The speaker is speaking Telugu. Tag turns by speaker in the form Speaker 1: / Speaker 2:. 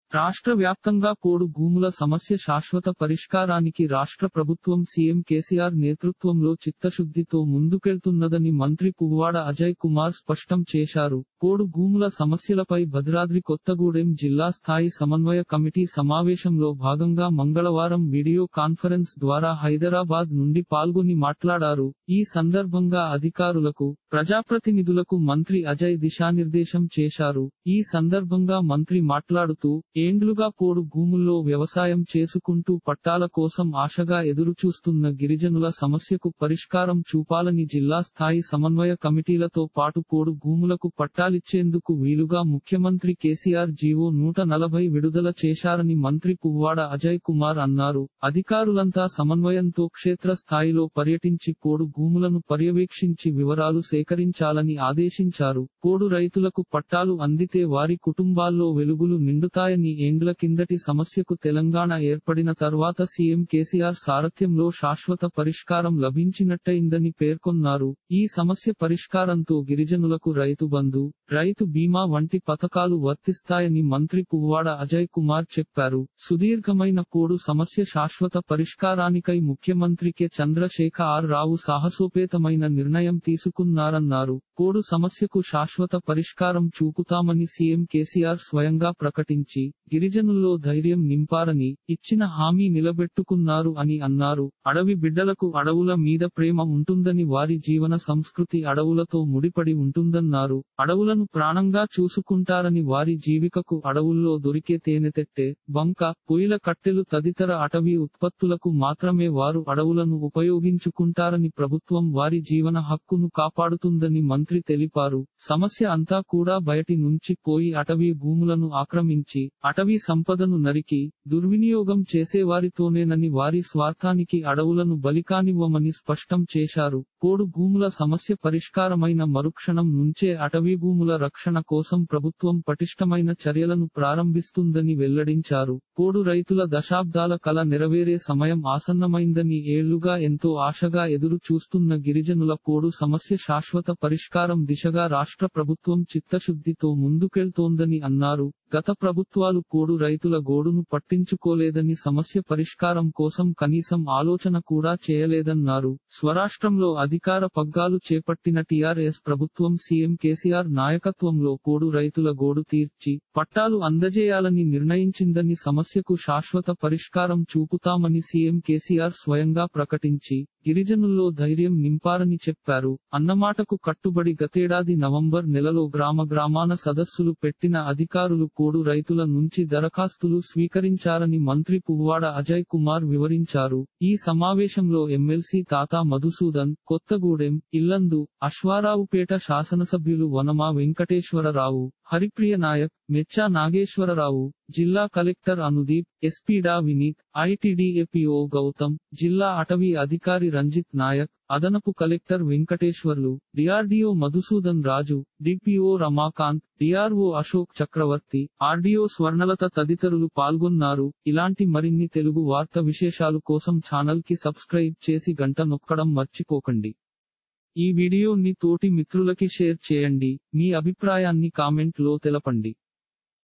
Speaker 1: రాష్ట్ర వ్యాప్తంగా పోడు భూముల సమస్య శాశ్వత పరిష్కారానికి రాష్ట్ర ప్రభుత్వం సీఎం కేసీఆర్ నేతృత్వంలో చిత్తశుద్ధితో ముందుకెళ్తున్నదని మంత్రి పువ్వాడ అజయ్ కుమార్ స్పష్టం చేశారు పోడు భూముల సమస్యలపై భద్రాద్రి కొత్తగూడెం జిల్లా స్థాయి సమన్వయ కమిటీ సమావేశంలో భాగంగా మంగళవారం వీడియో కాన్ఫరెన్స్ ద్వారా హైదరాబాద్ నుండి పాల్గొని మాట్లాడారు ఈ సందర్భంగా అధికారులకు ప్రజాప్రతినిధులకు మంత్రి అజయ్ దిశానిర్దేశం చేశారు ఈ సందర్భంగా మంత్రి మాట్లాడుతూ ఏండ్లుగా పోడు భూముల్లో వ్యవసాయం చేసుకుంటూ పట్టాల కోసం ఆశగా ఎదురుచూస్తున్న గిరిజనుల సమస్యకు పరిష్కారం చూపాలని జిల్లా స్థాయి సమన్వయ కమిటీలతో పాటు పోడు భూములకు పట్టాలిచ్చేందుకు వీలుగా ముఖ్యమంత్రి కేసీఆర్ జీవో నూట నలభై విడుదల చేశారని మంత్రి పువ్వాడ అజయ్ కుమార్ అన్నారు అధికారులంతా సమన్వయంతో క్షేత్ర స్థాయిలో పర్యటించి పోడు భూములను పర్యవేక్షించి వివరాలు సేకరించాలని ఆదేశించారు పోడు రైతులకు పట్టాలు అందితే వారి కుటుంబాల్లో వెలుగులు నిండుతాయని ఏండ్ల కిందటి సమస్యకు తెలంగాణ ఏర్పడిన తర్వాత సీఎం కేసీఆర్ సారథ్యంలో శాశ్వత పరిష్కారం లభించినట్టయిందని పేర్కొన్నారు ఈ సమస్య పరిష్కారంతో గిరిజనులకు రైతు బంధు రైతు బీమా వంటి పథకాలు వర్తిస్తాయని మంత్రి పువ్వాడ అజయ్ కుమార్ చెప్పారు సుదీర్ఘమైన పోడు సమస్య శాశ్వత పరిష్కారానికై ముఖ్యమంత్రి కె చంద్రశేఖర్ ఆర్ రావు సాహసోపేతమైన నిర్ణయం తీసుకున్నారన్నారు పోడు సమస్యకు శాశ్వత పరిష్కారం చూపుతామని సీఎం కేసీఆర్ స్వయంగా ప్రకటించి గిరిజనుల్లో ధైర్యం నింపారని ఇచ్చిన హామీ నిలబెట్టుకున్నారు అని అన్నారు అడవి బిడ్డలకు అడవుల మీద ప్రేమ ఉంటుందని వారి జీవన సంస్కృతి అడవులతో ముడిపడి ఉంటుందన్నారు అడవులను ప్రాణంగా చూసుకుంటారని వారి జీవికకు అడవుల్లో దొరికే తేనెతెట్టె బంక పొయ్యిల కట్టెలు తదితర అటవీ ఉత్పత్తులకు మాత్రమే వారు అడవులను ఉపయోగించుకుంటారని ప్రభుత్వం వారి జీవన హక్కును కాపాడుతుందని మంత్రి తెలిపారు సమస్య అంతా కూడా బయటి నుంచి పోయి అటవీ భూములను ఆక్రమించి అటవీ సంపదను నరికి దుర్వినియోగం చేసేవారితోనేనని వారి స్వార్థానికి అడవులను బలికానివ్వమని స్పష్టం చేశారు పోడు భూముల సమస్య పరిష్కారమైన మరుక్షణం నుంచే అటవీ భూముల రక్షణ కోసం ప్రభుత్వం పటిష్టమైన చర్యలను ప్రారంభిస్తుందని వెల్లడించారు పోడు రైతుల దశాబ్దాల కల నెరవేరే సమయం ఆసన్నమైందని ఏళ్లుగా ఎంతో ఆశగా ఎదురు చూస్తున్న గిరిజనుల పోడు సమస్య శాశ్వత పరిష్కారం దిశగా రాష్ట్ర ప్రభుత్వం చిత్తశుద్ధితో ముందుకెళ్తోందని అన్నారు గత ప్రభుత్వాలు పోడు రైతుల గోడును పట్టించుకోలేదని సమస్య పరిష్కారం కోసం కనీసం ఆలోచన కూడా చేయలేదన్నారు స్వరాష్ట్రంలో అధికార పగ్గాలు చేపట్టిన టీఆర్ఎస్ ప్రభుత్వం సీఎం కేసీఆర్ నాయకత్వంలో పోడు రైతుల గోడు తీర్చి పట్టాలు అందజేయాలని నిర్ణయించిందని సమస్యకు శాశ్వత పరిష్కారం చూపుతామని సీఎం కేసీఆర్ స్వయంగా ప్రకటించి గిరిజనుల్లో ధైర్యం నింపారని చెప్పారు అన్నమాటకు కట్టుబడి గతేడాది నవంబర్ నెలలో గ్రామ గ్రామాన సదస్సులు పెట్టిన అధికారులు పోడు రైతుల నుంచి దరఖాస్తులు స్వీకరించారని మంత్రి పువ్వాడ అజయ్ కుమార్ వివరించారు ఈ సమావేశంలో ఎమ్మెల్సీ తాతా మధుసూదన్ కొత్తగూడెం ఇల్లందు అశ్వారావుపేట శాసనసభ్యులు వనమా వెంకటేశ్వరరావు హరిప్రియ నాయక్ మెచ్చా నాగేశ్వరరావు జిల్లా కలెక్టర్ అనుదీప్ ఎస్పీడా వినీత్ ఐటీడీఏపీఓ గౌతమ్ జిల్లా అటవీ అధికారి రంజిత్ నాయక్ అదనపు collector Venkateswarlu DRDO Madhusudan Raju DPO Ramakanth DRO Ashok Chakravarthy RDO Swarnalatha తదితరులు పాల్గొన్నారు ఇలాంటి మరిన్ని తెలుగు వార్త విశేషాలు కోసం ఛానల్ కి సబ్స్క్రైబ్ చేసి గంట నొక్కడం మర్చిపోకండి ఈ వీడియోని తోటి మిత్రులకి షేర్ చేయండి మీ అభిప్రాయాన్ని కామెంట్ లో తెలపండి